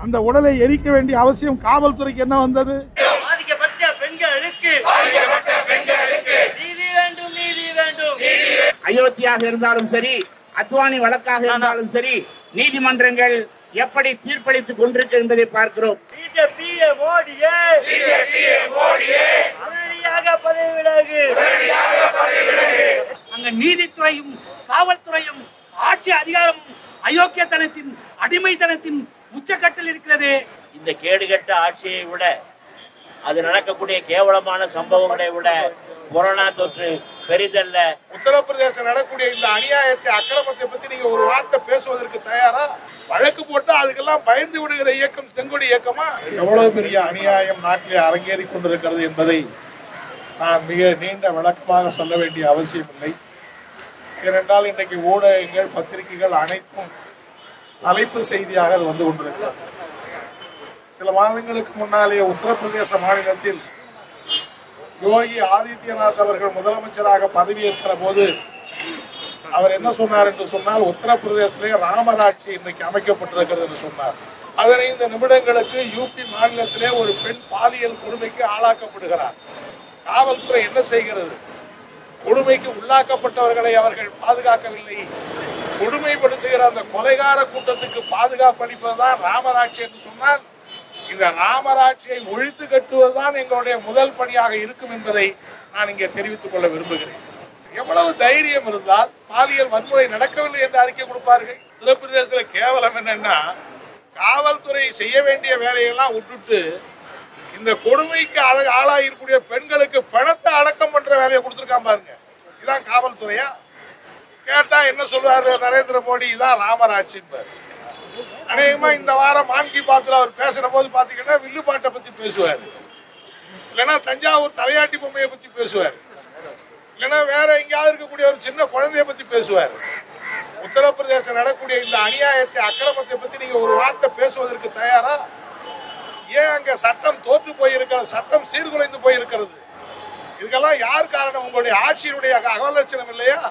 அந்த உடலை எரிக்க வேண்டிய அவசியம் காவல்துறைக்கு என்ன வந்தது பாதிக்கப்பட்ட பெண்களுக்கு நீதி வேண்டும் நீதி வேண்டும் அயோத்தியாக இருந்தாலும் சரி அத்வானி வழக்காக இருந்தாலும் சரி நீதிமன்றங்கள் எப்படி தீர்ப்பளித்துக் கொண்டிருக்க என்பதை பார்க்கிறோம் பிஜேபியே மோடியே உடனடியாக பதவி விலகு அங்க நீதித்துறையும் காவல்துறையும் ஆட்சி அதிகாரமும் அயோக்கியத்தனத்தின் அடிமைத்தனத்தின் உச்சக்கட்டில் இருக்கிறது இந்த கேடுகட்ட ஆட்சியை விட அது நடக்கக்கூடிய கேவலமான சம்பவங்களை விட கொரோனா தொற்று பெரிதல்ல உத்தரப்பிரதேசம் நடக்கூடிய இந்த அநியாயத்தை அக்கிரமத்தை பத்தி நீங்க ஒரு வார்த்தை பேசுவதற்கு தயாரா வழக்கு போட்டா அதுக்கெல்லாம் பயந்து விடுகிற இயக்கம் செங்கொடி இயக்கமா எவ்வளவு பெரிய அநியாயம் நாட்டிலே அரங்கேறி கொண்டிருக்கிறது என்பதை நான் மிக நீண்ட விளக்கமாக சொல்ல வேண்டிய அவசியம் இல்லை ஏனென்றால் இன்றைக்கு ஊடகங்கள் பத்திரிகைகள் அனைத்தும் தலைப்பு செய்தியாக அது வந்து கொண்டிருக்கிறது சில மாதங்களுக்கு முன்னாலே உத்தரப்பிரதேச மாநிலத்தில் யோகி ஆதித்யநாத் அவர்கள் முதலமைச்சராக பதவியேற்கிற போது அவர் என்ன சொன்னார் என்று சொன்னால் உத்தரப்பிரதேசத்திலே ராமராட்சி இன்னைக்கு அமைக்கப்பட்டிருக்கிறது என்று சொன்னார் பதினைந்து நிமிடங்களுக்கு யூபி மாநிலத்திலே ஒரு பெண் பாலியல் கொடுமைக்கு ஆளாக்கப்படுகிறார் காவல்துறை என்ன செய்கிறது கொடுமைக்கு உள்ளாக்கப்பட்டவர்களை அவர்கள் பாதுகாக்கவில்லை கொடுமைப்படுத்துகிற அந்த கொலைகார கூட்டத்துக்கு பாதுகாப்பு அளிப்பதுதான் ராமராட்சி என்று சொன்னால் இந்த ராமராட்சியை ஒழித்து கட்டுவதுதான் எங்களுடைய முதல் பணியாக இருக்கும் என்பதை நான் இங்கே தெரிவித்துக் கொள்ள விரும்புகிறேன் எவ்வளவு தைரியம் இருந்தால் பாலியல் வன்முறை நடக்கவில்லை என்று அறிக்கை கொடுப்பார்கள் உத்தரப்பிரதேசத்தில் கேவலம் என்னன்னா காவல்துறை செய்ய வேண்டிய வேலையெல்லாம் விட்டுட்டு இந்த கொடுமைக்கு ஆள- ஆளாகிருக்கக்கூடிய பெண்களுக்கு பணத்தை அடக்கம் பண்ற வேலையை கொடுத்துருக்கான் பாருங்க இதான் காவல்துறையா கேட்டா என்ன சொல்றாரு நரேந்திர மோடி இதான் ராமராட்சின்பாரு அநேகமா இந்த வாரம் மான் கி பாத்துல அவர் பேசுற போது பாத்தீங்கன்னா வில்லுப்பாட்டை பத்தி பேசுவார் இல்லைன்னா தஞ்சாவூர் தலையாட்டி பொம்மையை பத்தி பேசுவார் இல்லைன்னா வேற எங்கேயாவது இருக்கக்கூடிய ஒரு சின்ன குழந்தைய பத்தி பேசுவார் உத்தரப்பிரதேசம் நடக்கக்கூடிய இந்த அநியாயத்தை அக்கிரமத்தை பத்தி நீங்க ஒரு வார்த்தை பேசுவதற்கு தயாரா ஏன் அங்க சட்டம் தோற்று போயிருக்கிறது சட்டம் சீர்குலைந்து போயிருக்கிறது இதுக்கெல்லாம் யார் காரணம் உங்களுடைய ஆட்சியினுடைய அகலட்சணம் இல்லையா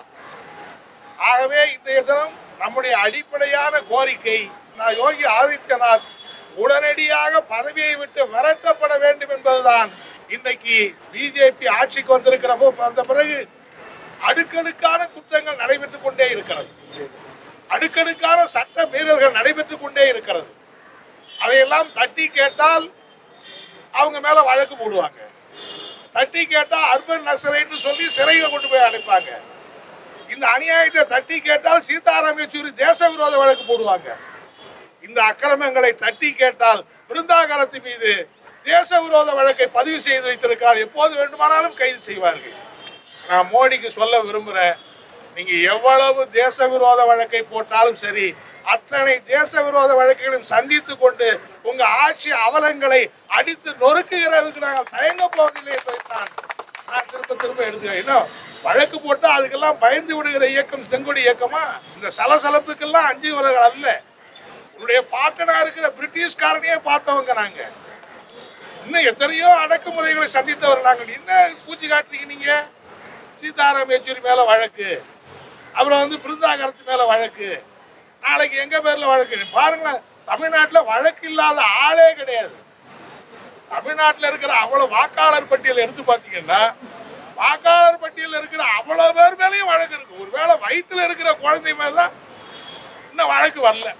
ஆகவே இன்றைய தினம் நம்முடைய அடிப்படையான கோரிக்கை நான் யோகி ஆதித்யநாத் உடனடியாக பதவியை விட்டு விரட்டப்பட வேண்டும் என்பதுதான் இன்னைக்கு பிஜேபி ஆட்சிக்கு வந்திருக்கிற போ- வந்த பிறகு அடுக்கடுக்கான குற்றங்கள் நடைபெற்றுக் கொண்டே இருக்கிறது அடுக்கடுக்கான சட்ட மீறல்கள் நடைபெற்றுக் கொண்டே இருக்கிறது அதையெல்லாம் தட்டி கேட்டால் அவங்க மேல வழக்கு போடுவாங்க தட்டி கேட்டா அர்பன் நக்சலைன்னு சொல்லி சிறையில் கொண்டு போய் அடைப்பாங்க இந்த அநியாயத்தை தட்டி கேட்டால் சீதாராம் யெச்சூரி தேச விரோத வழக்கு போடுவாங்க இந்த அக்கிரமங்களை தட்டி கேட்டால் பிருந்தாகரத்து மீது தேச விரோத வழக்கை பதிவு செய்து வைத்திருக்கிறார் எப்போது வேண்டுமானாலும் கைது செய்வார்கள் நான் மோடிக்கு சொல்ல விரும்புகிறேன் நீங்க எவ்வளவு தேச விரோத வழக்கை போட்டாலும் சரி அத்தனை தேச விரோத வழக்குகளையும் சந்தித்து கொண்டு உங்க ஆட்சி அவலங்களை அடித்து நொறுக்குகிறதுக்கு நாங்கள் தயங்க போவதில்லை என்பதைத்தான் நான் திரும்ப திரும்ப எடுத்துக்கிறேன் இன்னும் வழக்கு போட்டா அதுக்கெல்லாம் பயந்து விடுகிற இயக்கம் செங்கொடி இயக்கமா இந்த சலசலப்புக்கெல்லாம் அஞ்சுகிறவர்கள் அல்ல உன்னுடைய பாட்டனா இருக்கிற பிரிட்டிஷ்காரனையே பார்த்தவங்க நாங்க இன்னும் எத்தனையோ அடக்குமுறைகளை சந்தித்தவர் நாங்கள் என்ன பூச்சி காட்டுறீங்க நீங்க சீதாராம் யெச்சூரி மேல வழக்கு அப்புறம் வந்து பிருந்தாகரத்து மேல வழக்கு நாளைக்கு எங்க பேர்ல வழக்கு பாருங்களேன் தமிழ்நாட்டுல வழக்கு இல்லாத ஆளே கிடையாது தமிழ்நாட்டுல இருக்கிற அவ்வளவு வாக்காளர் பட்டியல் எடுத்து பாத்தீங்கன்னா வாக்காளர் பட்டியல் இருக்கிற அவ்வளவு பேர் மேலயும் வழக்கு இருக்கு ஒருவேளை வயித்துல இருக்கிற குழந்தை மேலதான் இன்னும் வழக்கு வரல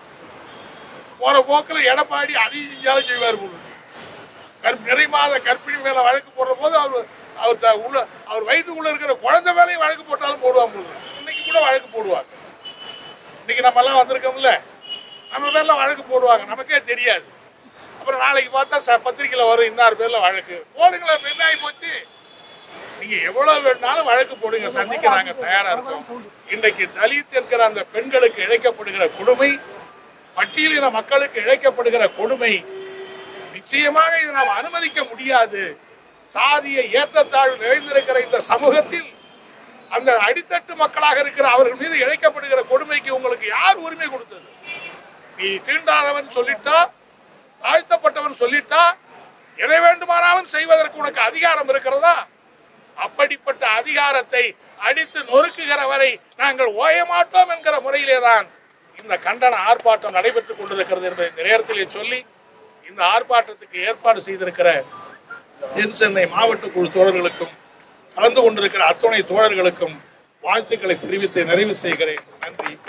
போற போக்குல எடப்பாடி அதையும் செஞ்சாலும் செய்வார் போல கற்ப நிறை மாத கர்ப்பிணி மேல வழக்கு போடுற போது அவர் அவர் த- உள்ள அவர் வயிற்றுக்குள்ள இருக்கிற குழந்தை மேலேயும் வழக்கு போட்டாலும் போடுவாங்க போல இன்னைக்கு கூட வழக்கு போடுவாங்க இன்னைக்கு நம்ம எல்லாம் வந்திருக்கோம்ல நம்ம பேர்ல வழக்கு போடுவாங்க நமக்கே தெரியாது அப்புறம் நாளைக்கு பார்த்தா ச பத்திரிக்கையில் வரும் இன்னார் பேர்ல வழக்கு போடுங்களேன் இப்ப என்ன ஆகி போச்சு நீங்க எவ்வளவு வேணாலும் வழக்கு போடுங்க சந்திக்க நாங்க தயாரா இருக்கோம் இன்றைக்கு தலித் என்கிற அந்த பெண்களுக்கு இழைக்கப்படுகிற கொடுமை பட்டியலின மக்களுக்கு இழைக்கப்படுகிற கொடுமை நிச்சயமாக இதை நாம் அனுமதிக்க முடியாது சாதிய ஏற்றத்தாழ்வு நிறைந்திருக்கிற இந்த சமூகத்தில் அந்த அடித்தட்டு மக்களாக இருக்கிற அவர்கள் மீது இழைக்கப்படுகிற கொடுமைக்கு உங்களுக்கு யார் உரிமை கொடுத்தது நீ தீண்டாதவன் சொல்லிட்டா தாழ்த்தப்பட்டவன் சொல்லிட்டா எதை வேண்டுமானாலும் செய்வதற்கு உனக்கு அதிகாரம் இருக்கிறதா அப்படிப்பட்ட அதிகாரத்தை அடித்து நொறுக்குகிற வரை நாங்கள் ஓய மாட்டோம் என்கிற முறையிலே தான் இந்த கண்டன ஆர்ப்பாட்டம் நடைபெற்றுக் கொண்டிருக்கிறது என்பதை இந்த நேரத்திலே சொல்லி இந்த ஆர்ப்பாட்டத்துக்கு ஏற்பாடு செய்திருக்கிற தென் சென்னை மாவட்ட குழு தோழர்களுக்கும் கலந்து கொண்டிருக்கிற அத்துணை தோழர்களுக்கும் வாழ்த்துக்களை தெரிவித்து நிறைவு செய்கிறேன் நன்றி